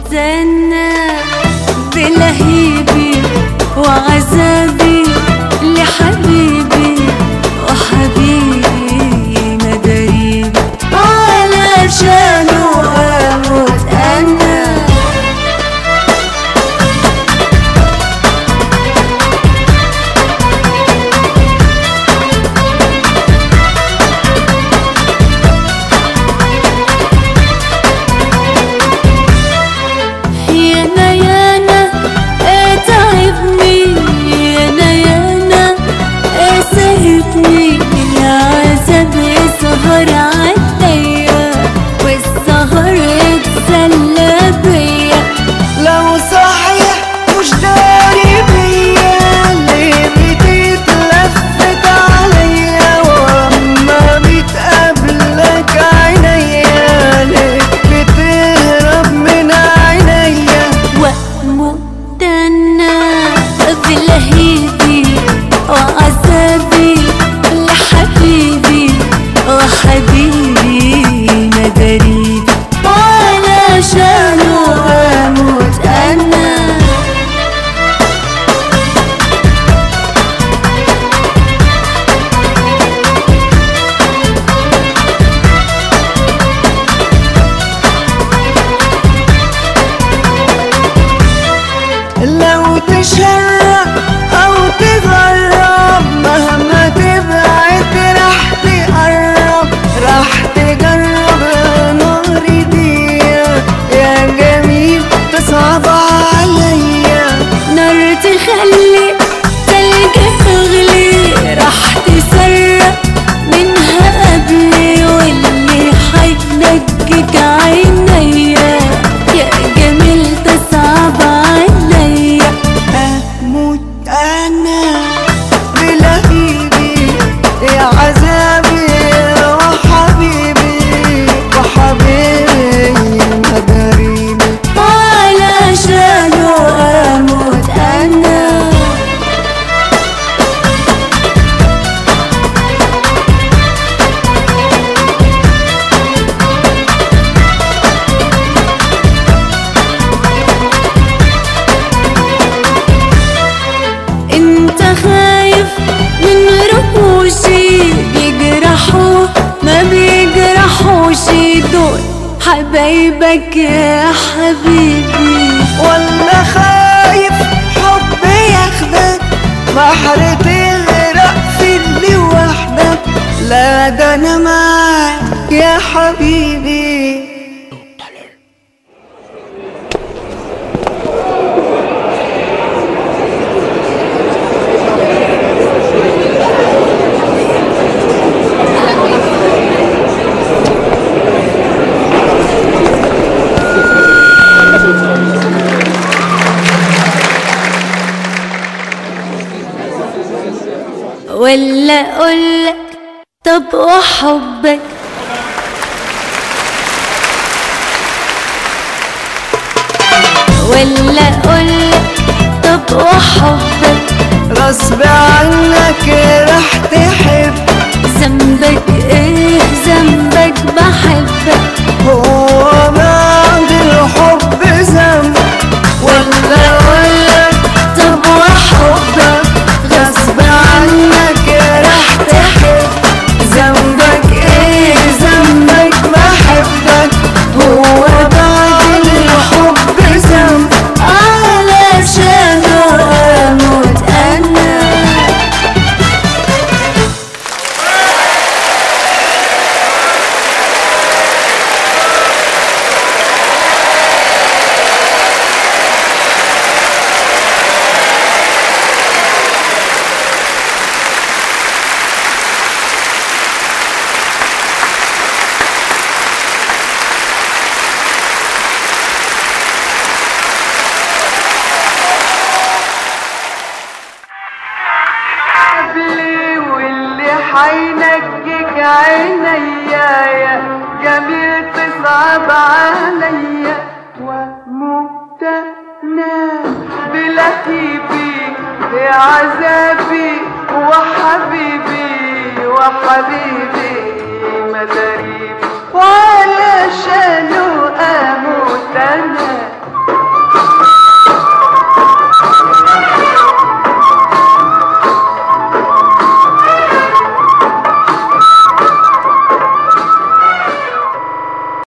ومستنى بلهيبي وعذابي لحبيبي وحبيبي مداريبي علشانه اموت انا يانا يانا اتعبني يانا يانا سهبني العذاب يسهر عليا والسهر اتسلى بيا لو صحيح مش داري بيا ليه بتتلفت عليا واما بتقابلك عينيا ليه بتهرب من عينيا واموت انا بلهيبي وعذابي لحبيبي وحبيبي مداريبي علشانه اموت انا لو تشرب او تغرب مهما تبعد راح تقرب راح تجرب نار دي يا جميل تصعب عليا نار تخلي تلج تغلي راح تسرق منها قبلي واللي حينجك عينيا يا جميل تصعب عليا اموت انا بلهيبي يا عذابي وحبيبي وحبيبي مداريبي علشانه اموت انا انت خايف من رموشي بيجرحوا ما بيجرحوش دول حبايبك يا حبيبي ولا خايف حب ياخدك بحر تغرق في اللي وحدك لا ده انا معاك يا حبيبي ولا اقولك طب وحبك ولا اقولك طب وحبك غصب عنك راح تحب ذنبك ايه ذنبك بحبك هو بعد الحب ذنب ولا اقولك طب وحبك غصب عنك راح تحب ذنبك ايه ذنبك بحبك هو بعد الحب ذنب علشانه اموت انا قبلي واللي حينجيك عينيا يا جميل تصعب عليا واموت انا بلهيبي يا عذابي وحبيبي وحبيبي مداريبي وعلشان